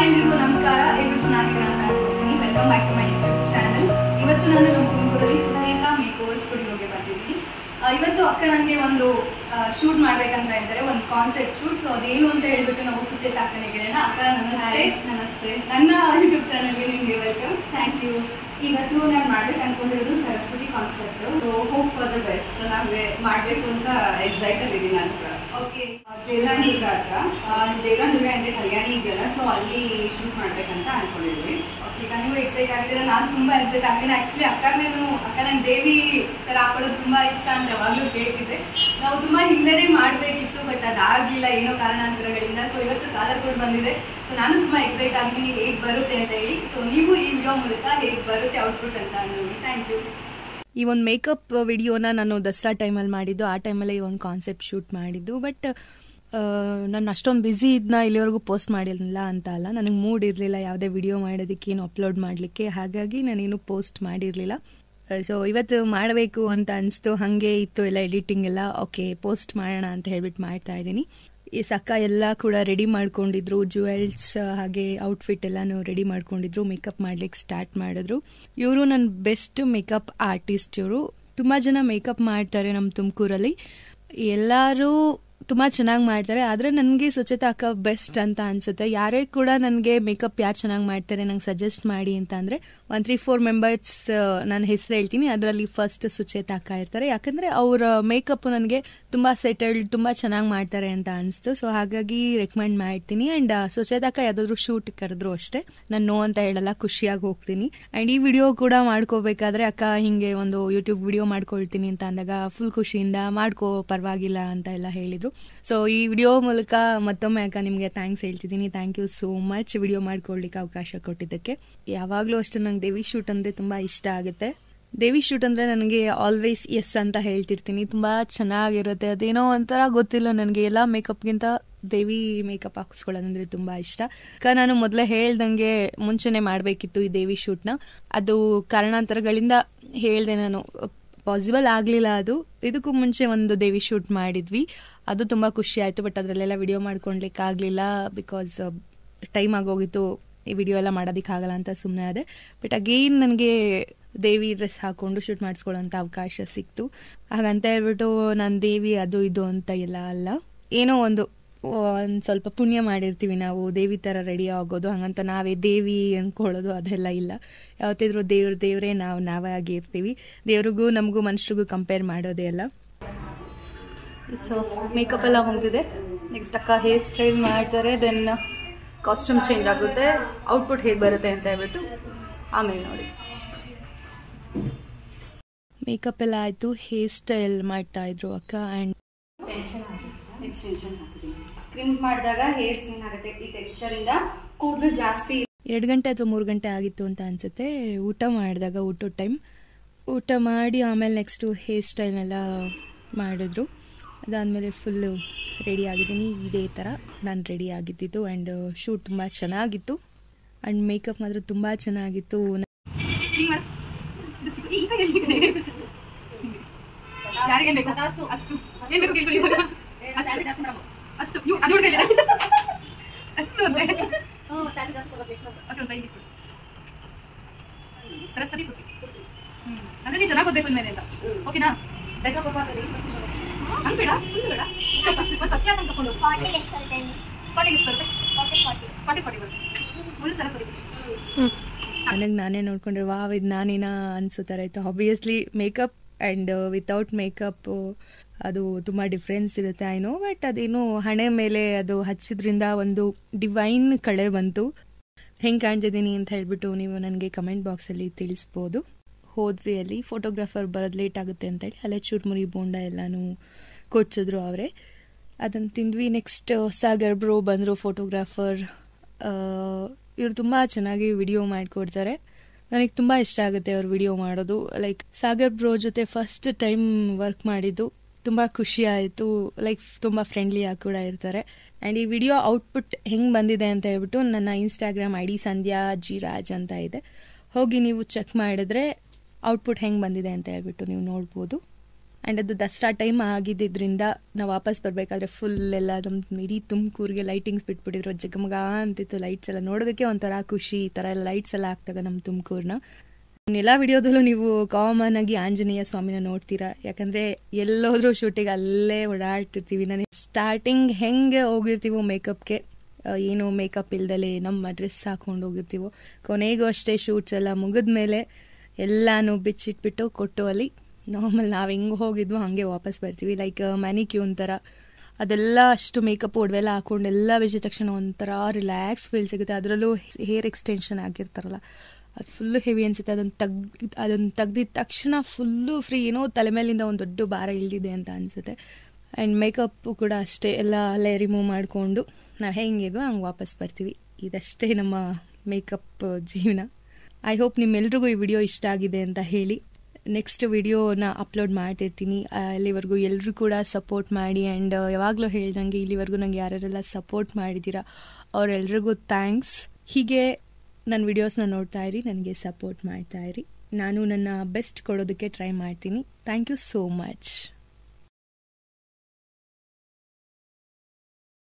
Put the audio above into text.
ಎಲ್ರಿಗೂ ನಮಸ್ಕಾರ ಎಲ್ರು ಚೆನ್ನಾಗಿದ್ದೀರಾ ಅಂತ ಅನ್ಕೊಳ್ತೀನಿ welcome back to my YouTube channel ಇವತ್ತು ನಾನು ನಮ್ಮ ತುಮಕೂರಲ್ಲಿ ಸುಜೇತಾ ಮೇಕ್ ಓವರ್ ಸ್ಟುಡಿಯೋಗೆ ಬಂದಿದ್ದೀನಿ ಆ, ಇವತ್ತು ಅಕ್ಕ ನನಗೆ ಒಂದು ಶೂಟ್ ಮಾಡ್ಬೇಕಂತ ಇದ್ದಾರೆ ಒಂದು ಕಾನ್ಸೆಪ್ಟ್ ಶೂಟ್ ಸೊ ಅದೇನು ಅಂತ ಹೇಳ್ಬಿಟ್ಟು ನಾವು ಸುಜೇತಾ ಅಕ್ಕನೇ ಕೇಳೋಣ ಅಕ್ಕ ನಮಸ್ತೆ ನಮಸ್ತೆ ನನ್ನ ಯೂಟ್ಯೂಬ್ ಚಾನಲ್ಗೆ ನಿಮಗೆ ವೆಲ್ಕಮ್ ಥ್ಯಾಂಕ್ ಯು ಇವತ್ತು ನಾನು ಮಾಡ್ಬೇಕು ಅನ್ಕೊಂಡಿರೋದು Saraswati concept so hope for the best ಚೆನ್ನಾಗಿ ಮಾಡಬೇಕು ಅಂತ ಎಕ್ಸೈಟ್ ಅಲ್ಲಿ ಇದ್ದೀನಿ ನಾನು ಕೂಡ ಓಕೆ ದೇವರಾನ್ ದುರ್ಗ ಹತ್ರ ದೇವರಾನ್ ದುರ್ಗ ಅಂದ್ರೆ ಕಲ್ಯಾಣಿ ಇದೆಯಲ್ಲ ಸೊ ಅಲ್ಲಿ ಶೂಟ್ ಮಾಡ್ಬೇಕಂತ ಅನ್ಕೊಂಡಿದ್ವಿ ಓಕೆ ಈಗ ನೀವು ಎಕ್ಸೈಟ್ ಆಗಿದ್ದೀರಾ ನಾನು ತುಂಬಾ ಎಕ್ಸೈಟ್ ಆಗ್ತೀನಿ ಆಕ್ಚುಲಿ ಅಕ್ಕ ನಾನು ಅಕ್ಕ ನಂಗೆ ದೇವಿ ತರ ಹಾಕೊಳ್ಳೋದು ತುಂಬಾ ಇಷ್ಟ ಅಂತ ಯಾವಾಗಲೂ ಕೇಳ್ತಿದ್ದೆ ನಾವು ತುಂಬಾ ಹಿಂದೆನೇ ಮಾಡಬೇಕಿತ್ತು ಬಟ್ ಅದಾಗಲಿಲ್ಲ ಏನೋ ಕಾರಣಾಂತರಗಳಿಂದ ಸೊ ಇವತ್ತು ಕಾಲ ಕೂಡ ಬಂದಿದೆ ಸೊ ನಾನು ತುಂಬಾ ಎಕ್ಸೈಟ್ ಆಗಿದ್ದೀನಿ ಹೇಗೆ ಬರುತ್ತೆ ಅಂತ ಹೇಳಿ ಸೊ ನೀವು ಈ ವಿಡಿಯೋ ಮೂಲಕ ಹೇಗೆ ಬರುತ್ತೆ ಔಟ್ಪುಟ್ ಅಂತ ನೋಡಿ ಥ್ಯಾಂಕ್ ಯು ಈ ಒಂದು ಮೇಕಪ್ ವಿಡಿಯೋನ ನಾನು ದಸರಾ ಟೈಮಲ್ಲಿ ಮಾಡಿದ್ದು ಆ ಟೈಮಲ್ಲೇ ಈ ಒಂದು ಕಾನ್ಸೆಪ್ಟ್ ಶೂಟ್ ಮಾಡಿದ್ದು ಬಟ್ ನಾನು ಅಷ್ಟೊಂದು ಬ್ಯುಸಿ ಇದನ್ನ ಇಲ್ಲಿವರೆಗೂ ಪೋಸ್ಟ್ ಮಾಡಿರಲಿಲ್ಲ ಅಂತ ಅಲ್ಲ ನನಗೆ ಮೂಡ್ ಇರಲಿಲ್ಲ ಯಾವುದೇ ವಿಡಿಯೋ ಮಾಡೋದಕ್ಕೆ ಏನು ಅಪ್ಲೋಡ್ ಮಾಡಲಿಕ್ಕೆ ಹಾಗಾಗಿ ನಾನೇನು ಪೋಸ್ಟ್ ಮಾಡಿರಲಿಲ್ಲ ಸೊ ಇವತ್ತು ಮಾಡಬೇಕು ಅಂತ ಅನಿಸ್ತು ಹಾಗೆ ಇತ್ತು ಎಲ್ಲ ಎಡಿಟಿಂಗ್ ಎಲ್ಲ ಓಕೆ ಪೋಸ್ಟ್ ಮಾಡೋಣ ಅಂತ ಹೇಳ್ಬಿಟ್ಟು ಮಾಡ್ತಾ ಇದ್ದೀನಿ ಈ ಸಕ್ಕ ಎಲ್ಲ ಕೂಡ ರೆಡಿ ಮಾಡ್ಕೊಂಡಿದ್ರು ಜುವೆಲ್ಸ್ ಹಾಗೆ ಔಟ್ಫಿಟ್ ಎಲ್ಲಾನು ರೆಡಿ ಮಾಡ್ಕೊಂಡಿದ್ರು ಮೇಕಪ್ ಮಾಡ್ಲಿಕ್ಕೆ ಸ್ಟಾರ್ಟ್ ಮಾಡಿದ್ರು ಇವರು ನನ್ನ ಬೆಸ್ಟ್ ಮೇಕಪ್ ಆರ್ಟಿಸ್ಟ್ ಇವರು ತುಂಬ ಜನ ಮೇಕಪ್ ಮಾಡ್ತಾರೆ ನಮ್ಮ ತುಮಕೂರಲ್ಲಿ ಎಲ್ಲರೂ ತುಂಬ ಚೆನ್ನಾಗಿ ಮಾಡ್ತಾರೆ ಆದರೆ ನನಗೆ ಸುಚೇತಾ ಅಕ್ಕ ಬೆಸ್ಟ್ ಅಂತ ಅನಿಸುತ್ತೆ ಯಾರೇ ಕೂಡ ನನಗೆ ಮೇಕಪ್ ಯಾರು ಚೆನ್ನಾಗಿ ಮಾಡ್ತಾರೆ ನಂಗೆ ಸಜೆಸ್ಟ್ ಮಾಡಿ ಅಂತ ಅಂದರೆ ಒನ್ ತ್ರೀ ಫೋರ್ ಮೆಂಬರ್ಸ್ ನಾನು ಹೆಸರು ಹೇಳ್ತೀನಿ ಅದರಲ್ಲಿ ಫಸ್ಟ್ ಸುಚೇತಾ ಅಕ್ಕ ಇರ್ತಾರೆ ಯಾಕಂದರೆ ಅವರ ಮೇಕಪ್ ನನಗೆ ತುಂಬ ಸೆಟಲ್ಡ್ ತುಂಬ ಚೆನ್ನಾಗಿ ಮಾಡ್ತಾರೆ ಅಂತ ಅನಿಸ್ತು ಸೊ ಹಾಗಾಗಿ ರೆಕಮೆಂಡ್ ಮಾಡ್ತೀನಿ ಆ್ಯಂಡ್ ಸುಚೇತಾ ಅಕ್ಕ ಯಾವುದಾದ್ರೂ ಶೂಟ್ ಕರೆದ್ರು ಅಷ್ಟೇ ನಾನು ನೋ ಅಂತ ಹೇಳಲ್ಲ ಖುಷಿಯಾಗಿ ಹೋಗ್ತೀನಿ ಆ್ಯಂಡ್ ಈ ವಿಡಿಯೋ ಕೂಡ ಮಾಡ್ಕೋಬೇಕಾದ್ರೆ ಅಕ್ಕ ಹಿಂಗೆ ಒಂದು ಯೂಟ್ಯೂಬ್ ವಿಡಿಯೋ ಮಾಡ್ಕೊಳ್ತೀನಿ ಅಂತ ಅಂದಾಗ ಫುಲ್ ಖುಷಿಯಿಂದ ಮಾಡ್ಕೋ ಪರವಾಗಿಲ್ಲ ಅಂತ ಎಲ್ಲ ಹೇಳಿದರು ಸೊ ಈ ವಿಡಿಯೋ ಮೂಲಕ ಮತ್ತೊಮ್ಮೆ ಅಕ್ಕ ನಿಮಗೆ ಥ್ಯಾಂಕ್ಸ್ ಹೇಳ್ತಿದ್ದೀನಿ thank you so much video ಮಾಡ್ಕೊಳ್ಳಿಕ್ಕೆ ಅವಕಾಶ ಕೊಟ್ಟಿದ್ದಕ್ಕೆ ಯಾವಾಗಲೂ ಅಷ್ಟು ನಂಗೆ ದೇವಿ ಶೂಟ್ ಅಂದರೆ ತುಂಬ ಇಷ್ಟ ಆಗುತ್ತೆ ದೇವಿ ಶೂಟ್ ಅಂದರೆ ನನಗೆ ಆಲ್ವೇಸ್ ಎಸ್ ಅಂತ ಹೇಳ್ತಿರ್ತೀನಿ ತುಂಬ ಚೆನ್ನಾಗಿರುತ್ತೆ ಅದೇನೋ ಒಂಥರ ಗೊತ್ತಿಲ್ಲ ನನಗೆ ಎಲ್ಲ ಮೇಕಪ್ಗಿಂತ ದೇವಿ ಮೇಕಪ್ ಹಾಕಿಸ್ಕೊಳ್ಳೋದಂದ್ರೆ ತುಂಬ ಇಷ್ಟ ಅಕ್ಕ ನಾನು ಮೊದಲೇ ಹೇಳ್ದಂಗೆ ಮುಂಚೆನೆ ಮಾಡಬೇಕಿತ್ತು ಈ ದೇವಿ ಶೂಟ್ನ ಅದು ಕಾರಣಾಂತರಗಳಿಂದ ಹೇಳಿದೆ ನಾನು ಪಾಸಿಬಲ್ ಆಗಲಿಲ್ಲ ಅದು ಇದಕ್ಕೂ ಮುಂಚೆ ಒಂದು ದೇವಿ ಶೂಟ್ ಮಾಡಿದ್ವಿ ಅದು ತುಂಬ ಖುಷಿ ಆಯಿತು ಬಟ್ ಅದರಲ್ಲೆಲ್ಲ ವಿಡಿಯೋ ಮಾಡ್ಕೊಳ್ಲಿಕ್ಕೆ ಆಗಲಿಲ್ಲ ಬಿಕಾಸ್ ಟೈಮ್ ಆಗೋಗಿತ್ತು ಈ ವಿಡಿಯೋ ಎಲ್ಲ ಮಾಡೋದಕ್ಕಾಗಲ್ಲ ಅಂತ ಸುಮ್ಮನೆ ಅದೇ ಬಟ್ ಅಗೇನ್ ನನಗೆ ದೇವಿ ಡ್ರೆಸ್ ಹಾಕೊಂಡು ಶೂಟ್ ಮಾಡಿಸ್ಕೊಳ್ಳೋಂಥ ಅವಕಾಶ ಸಿಕ್ತು ಹಾಗಂತ ಹೇಳ್ಬಿಟ್ಟು ನಾನು ದೇವಿ ಅದು ಇದು ಅಂತ ಎಲ್ಲ ಅಲ್ಲ ಏನೋ ಒಂದು ಒಂದು ಸ್ವಲ್ಪ ಪುಣ್ಯ ಮಾಡಿರ್ತೀವಿ ನಾವು ದೇವಿ ಥರ ರೆಡಿ ಆಗೋದು ಹಾಗಂತ ನಾವೇ ದೇವಿ ಅಂದ್ಕೊಳ್ಳೋದು ಅದೆಲ್ಲ ಇಲ್ಲ ಯಾವತ್ತಿದ್ರು ದೇವ್ರ ದೇವರೇ ನಾವು ನಾವೇ ಆಗಿರ್ತೀವಿ ದೇವ್ರಿಗೂ ನಮಗೂ ಮನುಷ್ಯರಿಗೂ ಕಂಪೇರ್ ಮಾಡೋದೇ ಅಲ್ಲ ಸೊ ಮೇಕಪ್ ಎಲ್ಲ ಮುಗಿದಿದೆ ನೆಕ್ಸ್ಟ್ ಅಕ್ಕ ಹೇರ್ ಸ್ಟೈಲ್ ಮಾಡ್ತಾರೆ ದೆನ್ ಕಾಸ್ಟ್ಯೂಮ್ ಚೇಂಜ್ ಆಗುತ್ತೆ ಔಟ್ಪುಟ್ ಹೇಗೆ ಬರುತ್ತೆ ಅಂತ ಹೇಳ್ಬಿಟ್ಟು ಆಮೇಲೆ ನೋಡಿ ಮೇಕಪ್ ಎಲ್ಲ ಆಯಿತು ಹೇರ್ ಸ್ಟೈಲ್ ಮಾಡ್ತಾ ಇದ್ರು ಅಕ್ಕ ಆ್ಯಂಡ್ ಎಕ್ಸ್ಟೆನ್ಷನ್ ಹಾಕಿದ್ದೀನಿ ಕ್ರಿಂಪ್ ಮಾಡಿದಾಗ ಹೇರ್ಸ್ ಏನಾಗುತ್ತೆ ಈ ಟೆಕ್ಸ್ಚರಿಂದ ಕೂದಲು ಜಾಸ್ತಿ ಎರಡು ಗಂಟೆ ಅಥವಾ ಮೂರು ಗಂಟೆ ಆಗಿತ್ತು ಅಂತ ಅನಿಸುತ್ತೆ ಊಟ ಮಾಡಿದಾಗ ಊಟದ ಟೈಮ್ ಊಟ ಮಾಡಿ ಆಮೇಲೆ ನೆಕ್ಸ್ಟು ಹೇರ್ ಸ್ಟೈಲ್ನೆಲ್ಲ ಮಾಡಿದ್ರು ಅದಾದಮೇಲೆ ಫುಲ್ಲು ರೆಡಿ ಆಗಿದ್ದೀನಿ ಇದೇ ಥರ ನಾನು ರೆಡಿ ಆಗಿದ್ದಿದ್ದು ಆ್ಯಂಡ್ ಶೂಟ್ ತುಂಬ ಚೆನ್ನಾಗಿತ್ತು ಆ್ಯಂಡ್ ಮೇಕಪ್ ಮಾತ್ರ ತುಂಬ ಚೆನ್ನಾಗಿತ್ತು ಯಾರಿಗೆ ಬೇಕು ಅಷ್ಟು ಅಷ್ಟು ಏನ್ ಬೇಕು ಕೇಳ್ಕೊಳ್ಳಿ ಇವಾಗ. ಅಷ್ಟು ಅಷ್ಟು ಇವು ಅದು ಹುಡ್ಗ ಇಲ್ಲ. ಅಷ್ಟು ಅಂತೆ ಓಕೆ ಒಂದು ಐದು ಇಸ್ಬಿಡು. ಸರಸ್ವತಿ ಕೊಡಿ. ಹ್ಮ್. ಅಂದ್ರೆ ನೀನ್ ಚೆನ್ನಾಗಿ ಓದ್ಬೇಕು ಅಂದ್ಮೇಲೆ ಅಂತ ಓಕೆನಾ ಹಂಗ್ ಬೇಡ ಫುಲ್ ಬೇಡ ಸ್ವಲ್ಪ ಒಂದು ಫಸ್ಟ್ ಕ್ಲಾಸ್ ಅಂತ ತಗೊಂಡು ಫಾರ್ಟಿಗೆ ಎಷ್ಟು ಬರುತ್ತೆ ಫಾರ್ಟಿ ಫಾರ್ಟಿ ಬರುತ್ತೆ ಒಂದು ಸರಸ್ವತಿ ಕೊಡಿ. ನನಗೆ ನಾನೇ ನೋಡ್ಕೊಂಡ್ರೆ ವಾವ್ ಇದು ನಾನೇನಾ ಅನಿಸೋ ಥರ ಇತ್ತು obviously makeup and without makeup ಅದು ತುಂಬ ಡಿಫ್ರೆನ್ಸ್ ಇರುತ್ತೆ ಐ ನೋ ಬಟ್ ಅದೇನು ಹಣೆ ಮೇಲೆ ಅದು ಹಚ್ಚಿದ್ರಿಂದ ಒಂದು ಡಿವೈನ್ ಕಳೆ ಬಂತು ಹೆಂಗೆ ಕಾಣ್ತಿದ್ದೀನಿ ಅಂತ ಹೇಳ್ಬಿಟ್ಟು ನೀವು ನನಗೆ ಕಮೆಂಟ್ ಬಾಕ್ಸಲ್ಲಿ ತಿಳಿಸ್ಬೋದು ಹೋದ್ವಿ ಅಲ್ಲಿ ಫೋಟೋಗ್ರಾಫರ್ ಬರೋದು ಲೇಟ್ ಆಗುತ್ತೆ ಅಂತೇಳಿ ಅಲ್ಲೇ ಚೂರ್ಮುರಿ ಬೋಂಡ ಎಲ್ಲನೂ ಕೊಡ್ಸಿದ್ರು ಅವರೇ ಅದನ್ನು ತಿಂದ್ವಿ ನೆಕ್ಸ್ಟ್ ಸಾಗರ್ ಬ್ರೋ ಬಂದರು ಫೋಟೋಗ್ರಾಫರ್ ಇವರು ತುಂಬ ಚೆನ್ನಾಗಿ ವಿಡಿಯೋ ಮಾಡಿಕೊಡ್ತಾರೆ ನನಗೆ ತುಂಬ ಇಷ್ಟ ಆಗುತ್ತೆ ಅವ್ರು ವಿಡಿಯೋ ಮಾಡೋದು ಲೈಕ್ ಸಾಗರ್ ಬ್ರೋ ಜೊತೆ ಫಸ್ಟ್ ಟೈಮ್ ವರ್ಕ್ ಮಾಡಿದ್ದು ತುಂಬ ಖುಷಿ ಆಯಿತು ಲೈಕ್ ತುಂಬ ಫ್ರೆಂಡ್ಲಿಯಾಗಿ ಕೂಡ ಇರ್ತಾರೆ ಆ್ಯಂಡ್ ಈ ವಿಡಿಯೋ ಔಟ್ಪುಟ್ ಹೆಂಗೆ ಬಂದಿದೆ ಅಂತ ಹೇಳ್ಬಿಟ್ಟು ನನ್ನ Instagram I D Sandhya G Raj ಅಂತ ಇದೆ ಹೋಗಿ ನೀವು ಚೆಕ್ ಮಾಡಿದ್ರೆ ಔಟ್ಪುಟ್ ಹೆಂಗೆ ಬಂದಿದೆ ಅಂತ ಹೇಳ್ಬಿಟ್ಟು ನೀವು ನೋಡ್ಬೋದು ಆ್ಯಂಡ್ ಅದು ದಸರಾ ಟೈಮ್ ಆಗಿದ್ದರಿಂದ ನಾವು ವಾಪಸ್ ಬರಬೇಕಾದ್ರೆ ಫುಲ್ ಎಲ್ಲ ನಮ್ಮ ಇಡೀ ತುಮಕೂರಿಗೆ ಲೈಟಿಂಗ್ಸ್ ಬಿಟ್ಬಿಟ್ಟಿದ್ರು ಜಗಮಗ ಅಂತಿತ್ತು ಲೈಟ್ಸ್ ಎಲ್ಲ ನೋಡೋದಕ್ಕೆ ಒಂಥರ ಖುಷಿ ಈ ಥರ ಎಲ್ಲ ಲೈಟ್ಸ್ ಎಲ್ಲ ಆಗ್ತಾಗ ನಮ್ಮ ತುಮಕೂರನ್ನ ಎಲ್ಲ ವಿಡಿಯೋದಲ್ಲೂ ನೀವು ಕಾಮನ್ ಆಗಿ ಆಂಜನೇಯ ಸ್ವಾಮಿನ ನೋಡ್ತೀರಾ ಯಾಕಂದರೆ ಎಲ್ಲೋದ್ರೂ ಶೂಟಿಗೆ ಅಲ್ಲೇ ಓಡಾಡ್ತಿರ್ತೀವಿ ನಾನು ಸ್ಟಾರ್ಟಿಂಗ್ ಹೆಂಗೆ ಹೋಗಿರ್ತೀವೋ ಮೇಕಪ್ಗೆ ಏನು ಮೇಕಪ್ ಇಲ್ದಲೆ ನಮ್ಮ ಡ್ರೆಸ್ ಹಾಕೊಂಡು ಹೋಗಿರ್ತೀವೋ ಕೊನೆಗೂ ಅಷ್ಟೇ ಶೂಟ್ಸ್ ಎಲ್ಲ ಮುಗಿದ ಮೇಲೆ ಎಲ್ಲನೂ ಬಿಚ್ಚಿಟ್ಬಿಟ್ಟು ಕೊಟ್ಟು ಅಲ್ಲಿ ನಾರ್ಮಲ್ ನಾವು ಹೆಂಗೆ ಹೋಗಿದ್ವೋ ಹಾಗೆ ವಾಪಸ್ ಬರ್ತೀವಿ ಲೈಕ್ ಮ್ಯಾನಿಕ್ಯೂನ್ ಥರ ಅದೆಲ್ಲ ಅಷ್ಟು ಮೇಕಪ್ ಒಡವೆಲ್ಲ ಹಾಕೊಂಡು ಎಲ್ಲ ಬಿಚ್ಚಿದ ತಕ್ಷಣ ಒಂಥರ ರಿಲ್ಯಾಕ್ಸ್ ಫೀಲ್ ಸಿಗುತ್ತೆ ಅದರಲ್ಲೂ ಹೇರ್ ಎಕ್ಸ್ಟೆನ್ಷನ್ ಆಗಿರ್ತಾರಲ್ಲ ಅದು ಫುಲ್ಲು ಹೆವಿ ಅನಿಸುತ್ತೆ ಅದನ್ನು ತೆಗ್ದು ಅದನ್ನು ತೆಗ್ದಿದ ತಕ್ಷಣ ಫುಲ್ಲು ಫ್ರೀ ಏನೋ ತಲೆ ಮೇಲಿಂದ ಒಂದು ದೊಡ್ಡ ಭಾರ ಇಳಿದಿದೆ ಅಂತ ಅನಿಸುತ್ತೆ ಆ್ಯಂಡ್ ಮೇಕಪ್ಪು ಕೂಡ ಅಷ್ಟೇ ಎಲ್ಲ ಅಲ್ಲೇ ರಿಮೂವ್ ಮಾಡಿಕೊಂಡು ನಾವು ಹೆಂಗಿದ್ವೋ ಹಂಗೆ ವಾಪಸ್ ಬರ್ತೀವಿ ಇದಷ್ಟೇ ನಮ್ಮ ಮೇಕಪ್ ಜೀವನ ಐ ಹೋಪ್ ನಿಮ್ಮೆಲ್ರಿಗೂ ಈ ವಿಡಿಯೋ ಇಷ್ಟ ಆಗಿದೆ ಅಂತ ಹೇಳಿ ನೆಕ್ಸ್ಟ್ ವಿಡಿಯೋನ ಅಪ್ಲೋಡ್ ಮಾಡ್ತಿರ್ತೀನಿ ಅಲ್ಲಿವರೆಗೂ ಎಲ್ಲರೂ ಕೂಡ ಸಪೋರ್ಟ್ ಮಾಡಿ ಆ್ಯಂಡ್ ಯಾವಾಗಲೂ ಹೇಳ್ದಂಗೆ ಇಲ್ಲಿವರೆಗೂ ನಂಗೆ ಯಾರ್ಯಾರೆಲ್ಲ ಸಪೋರ್ಟ್ ಮಾಡಿದ್ದೀರಾ ಅವರೆಲ್ರಿಗೂ ಥ್ಯಾಂಕ್ಸ್ ಹೀಗೆ ನನ್ನ ವಿಡಿಯೋಸ್ನ ನೋಡ್ತಾ ಇರಿ ನನಗೆ ಸಪೋರ್ಟ್ ಮಾಡ್ತಾ ಇರಿ ನಾನು ನನ್ನ ಬೆಸ್ಟ್ ಕೊಡೋದಕ್ಕೆ ಟ್ರೈ ಮಾಡ್ತೀನಿ ಥ್ಯಾಂಕ್ ಯು ಸೋ ಮಚ್